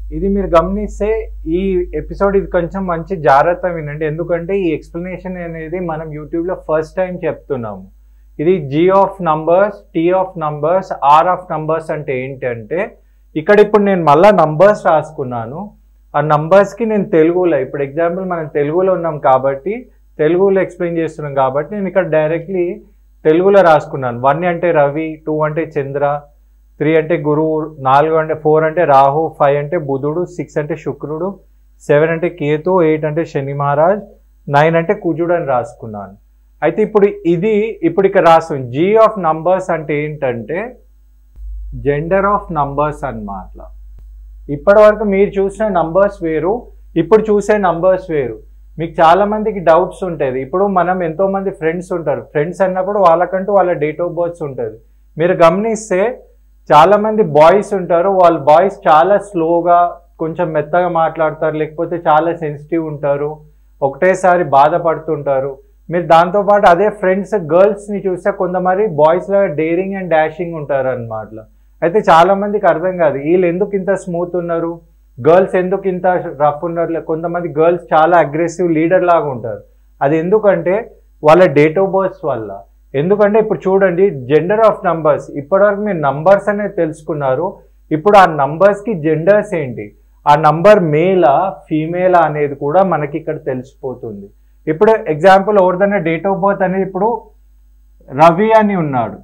ఇది మీరు గమనిస్తే ఈ ఎపిసోడ్ ఇది కొంచెం మంచి జాగ్రత్త వినండి ఎందుకంటే ఈ ఎక్స్ప్లెనేషన్ అనేది మనం యూట్యూబ్లో ఫస్ట్ టైం చెప్తున్నాము ఇది G of numbers T of numbers R of numbers అంటే ఏంటంటే ఇక్కడ ఇప్పుడు నేను మళ్ళా నంబర్స్ రాసుకున్నాను ఆ నంబర్స్కి నేను తెలుగులో ఇప్పుడు ఎగ్జాంపుల్ మనం తెలుగులో ఉన్నాం కాబట్టి తెలుగులో ఎక్స్ప్లెయిన్ చేస్తున్నాం కాబట్టి నేను ఇక్కడ డైరెక్ట్లీ తెలుగులో రాసుకున్నాను వన్ అంటే రవి టూ అంటే చంద్ర త్రీ అంటే గురువు నాలుగు అంటే ఫోర్ అంటే రాహు ఫైవ్ అంటే బుధుడు సిక్స్ అంటే శుక్రుడు సెవెన్ అంటే కేతు ఎయిట్ అంటే శని మహారాజ్ నైన్ అంటే కుజుడు అని రాసుకున్నాను అయితే ఇప్పుడు ఇది ఇప్పుడు ఇక్కడ రాసు జీ ఆఫ్ నంబర్స్ అంటే ఏంటంటే జెండర్ ఆఫ్ నంబర్స్ అన్నమాట ఇప్పటి వరకు మీరు చూసిన నంబర్స్ వేరు ఇప్పుడు చూసే నంబర్స్ వేరు మీకు చాలా మందికి డౌట్స్ ఉంటుంది ఇప్పుడు మనం ఎంతో మంది ఫ్రెండ్స్ ఉంటారు ఫ్రెండ్స్ అన్నప్పుడు వాళ్ళకంటూ వాళ్ళ డేట్ ఆఫ్ బర్త్స్ ఉంటుంది మీరు గమనిస్తే చాలా మంది బాయ్స్ ఉంటారు వాళ్ళ బాయ్స్ చాలా స్లోగా కొంచెం మెత్తగా మాట్లాడతారు లేకపోతే చాలా సెన్సిటివ్ ఉంటారు ఒకటేసారి బాధపడుతుంటారు మీరు దాంతోపాటు అదే ఫ్రెండ్స్ గర్ల్స్ని చూస్తే కొంతమంది బాయ్స్లో డేరింగ్ అండ్ డాషింగ్ ఉంటారు అనమాట అయితే చాలా మందికి అర్థం కాదు వీళ్ళు ఎందుకు ఇంత స్మూత్ ఉన్నారు గర్ల్స్ ఎందుకు ఇంత రఫ్ ఉన్నారు లే- కొంతమంది గర్ల్స్ చాలా అగ్రెసివ్ లీడర్ లాగా ఉంటారు అది ఎందుకంటే వాళ్ళ డేట్ ఆఫ్ బర్త్స్ వల్ల ఎందుకంటే ఇప్పుడు చూడండి జెండర్ ఆఫ్ నంబర్స్ ఇప్పటివరకు మీరు నంబర్స్ అనేది తెలుసుకున్నారు ఇప్పుడు ఆ నంబర్స్కి జెండర్స్ ఏంటి ఆ నంబర్ మేలా ఫీమేలా అనేది కూడా మనకి ఇక్కడ తెలిసిపోతుంది ఇప్పుడు ఎగ్జాంపుల్ ఎవరిదైనా డేట్ ఆఫ్ బర్త్ అనేది ఇప్పుడు రవి అని ఉన్నాడు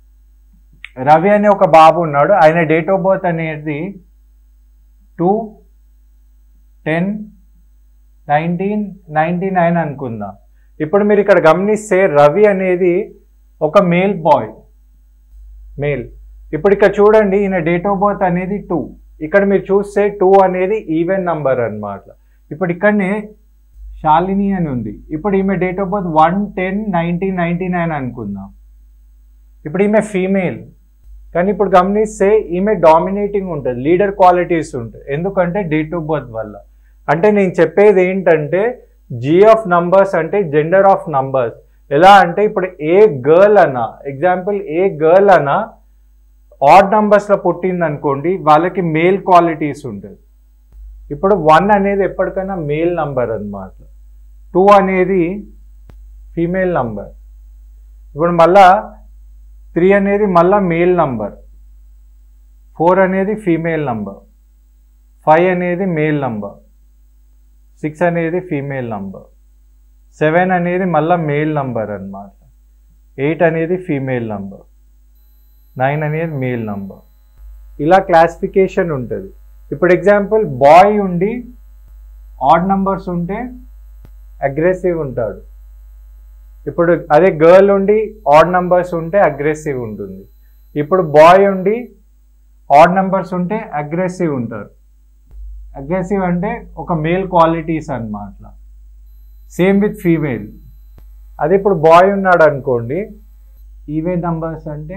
రవి అనే ఒక బాబు ఉన్నాడు ఆయన డేట్ ఆఫ్ బర్త్ అనేది two ten nineteen ninety nine అనుకుందాం ఇప్పుడు మీరు ఇక్కడ గమనిస్తే రవి అనేది ఒక మేల్ బాయ్ మేల్ ఇప్పుడు ఇక్కడ చూడండి ఈయన డేట్ ఆఫ్ బర్త్ అనేది టూ ఇక్కడ మీరు చూస్తే టూ అనేది ఈవెన్ నంబర్ అన్నమాట ఇప్పుడు ఇక్కడనే శాలిని అని ఉంది ఇప్పుడు ఈమె date of birth one ten nineteen ninety nine అనుకుందాం ఇప్పుడు ఈమె ఫీమేల్ కానీ ఇప్పుడు గమనిస్తే ఈమె డామినేటింగ్ ఉంటుంది లీడర్ క్వాలిటీస్ ఉంటాయి ఎందుకంటే డేట్ ఆఫ్ బర్త్ వల్ల అంటే నేను చెప్పేది ఏంటంటే జీ ఆఫ్ నంబర్స్ అంటే జెండర్ ఆఫ్ నంబర్స్ ఎలా అంటే ఇప్పుడు ఏ గర్ల్ అన్నా ఎగ్జాంపుల్ ఏ గర్ల్ అన్నా ఆడ్ నంబర్స్లో పుట్టింది అనుకోండి వాళ్ళకి మేల్ క్వాలిటీస్ ఉంటుంది ఇప్పుడు వన్ అనేది ఎప్పటికైనా మేల్ నంబర్ అన్నమాట టూ అనేది ఫీమేల్ నంబర్ ఇప్పుడు మళ్ళా త్రీ అనేది మళ్ళా మేల్ నంబర్ ఫోర్ అనేది ఫీమేల్ నంబర్ ఫైవ్ అనేది మేల్ నంబర్ సిక్స్ అనేది ఫీమేల్ నంబర్ సెవెన్ అనేది మళ్ళా మేల్ నంబర్ అన్నమాట ఎయిట్ అనేది ఫీమేల్ నంబర్ నైన్ అనేది మేల్ నంబర్ ఇలా క్లాసిఫికేషన్ ఉంటుంది ఇప్పుడు ఎగ్జాంపుల్ బాయ్ ఉండి ఆడ్ నంబర్స్ ఉంటే అగ్రెసివ్ ఉంటాడు ఇప్పుడు అదే గర్ల్ ఉండి ఆడ్ నంబర్స్ ఉంటే అగ్రెసివ్ ఉంటుంది ఇప్పుడు బాయ్ ఉండి ఆడ్ నంబర్స్ ఉంటే అగ్రెసివ్ ఉంటారు అగ్రెసివ్ అంటే ఒక మేల్ క్వాలిటీస్ అన్నమాట సేమ్ విత్ ఫీమేల్ అదే ఇప్పుడు బాయ్ ఉన్నాడు అనుకోండి ఈవెన్ నంబర్స్ అంటే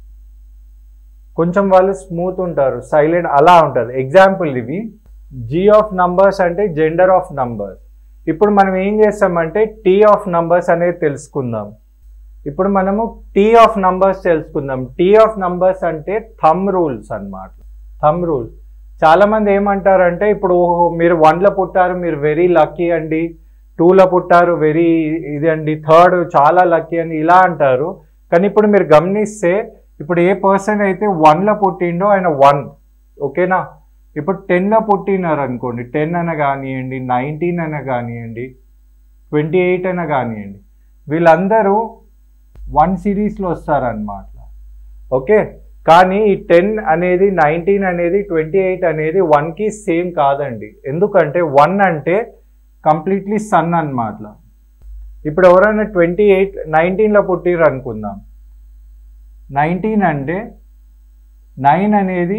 కొంచెం వాళ్ళు స్మూత్ ఉంటారు సైలెంట్ అలా ఉంటుంది ఎగ్జాంపుల్ ఇవి జీ ఆఫ్ నంబర్స్ అంటే జెండర్ ఆఫ్ నంబర్స్ ఇప్పుడు మనం ఏం చేస్తామంటే టీ ఆఫ్ నంబర్స్ అనేది తెలుసుకుందాం ఇప్పుడు మనము టీ ఆఫ్ నంబర్స్ తెలుసుకుందాం టీ ఆఫ్ నంబర్స్ అంటే థమ్ రూల్స్ అన్నమాట థమ్ రూల్స్ చాలా మంది ఏమంటారంటే ఇప్పుడు ఓహో మీరు వన్లో పుట్టారు మీరు వెరీ లక్కీ అండి టూలో పుట్టారు వెరీ ఇది అండి థర్డ్ చాలా లక్కీ అని ఇలా అంటారు కానీ ఇప్పుడు మీరు గమనిస్తే ఇప్పుడు ఏ పర్సన్ అయితే వన్లో పుట్టిండో ఆయన వన్ ఓకేనా ఇప్పుడు టెన్లో పుట్టినారు అనుకోండి టెన్ అన కానివ్వండి నైన్టీన్ అన కానివ్వండి ట్వంటీ ఎయిట్ అన కానివ్వండి వీళ్ళందరూ వన్ సిరీస్లో వస్తారనమాట ఓకే కానీ ఈ టెన్ అనేది నైన్టీన్ అనేది ట్వంటీ ఎయిట్ అనేది వన్కి సేమ్ కాదండి ఎందుకంటే వన్ అంటే కంప్లీట్లీ సన్ అన్నమాట ఇప్పుడు ఎవరైనా ట్వంటీ ఎయిట్ నైన్టీన్లో పుట్టిర్రు అనుకుందాం నైన్టీన్ అంటే నైన్ అనేది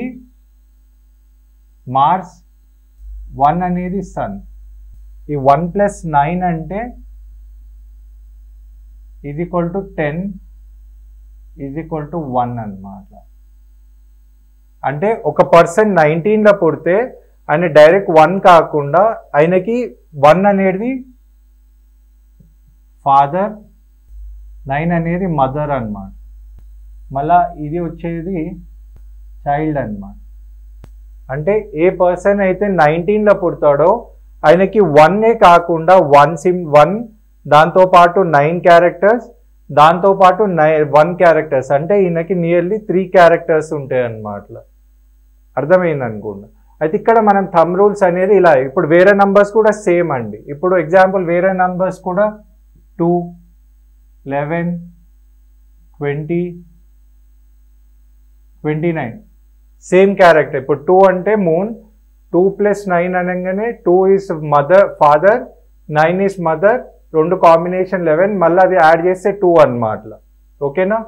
మార్స్ వన్ అనేది సన్ ఈ వన్ ప్లస్ నైన్ అంటే ఇది equal to ten is equal to one అన్నమాట అంటే ఒక పర్సన్ నైన్టీన్లో పుడితే ఆయన డైరెక్ట్ వన్ కాకుండా ఆయనకి వన్ అనేది ఫాదర్ నైన్ అనేది మదర్ అన్నమాట మళ్ళా ఇది వచ్చేది చైల్డ్ అన్నమాట అంటే ఏ పర్సన్ అయితే నైన్టీన్లో పుడతాడో ఆయనకి వన్నే కాకుండా వన్ సిమ్ వన్ దాంతోపాటు నైన్ క్యారెక్టర్స్ దాంతోపాటు నై వన్ క్యారెక్టర్స్ అంటే ఈయనకి నియర్లీ త్రీ క్యారెక్టర్స్ ఉంటాయి అన్నమాట అర్థమైంది అనుకుంటా అయితే ఇక్కడ మనం థమ్ రూల్స్ అనేది ఇలా ఇప్పుడు వేరే నంబర్స్ కూడా సేమ్ అండి ఇప్పుడు ఎగ్జాంపుల్ వేరే నంబర్స్ కూడా two eleven twenty twenty nine same character ఇప్పుడు టూ అంటే మూన్ టూ ప్లస్ నైన్ అనగానే two is mother father nine is mother రెండు కాంబినేషన్ లెవెన్ మళ్ళీ అది యాడ్ చేస్తే టూ అన్నమాట ఓకేనా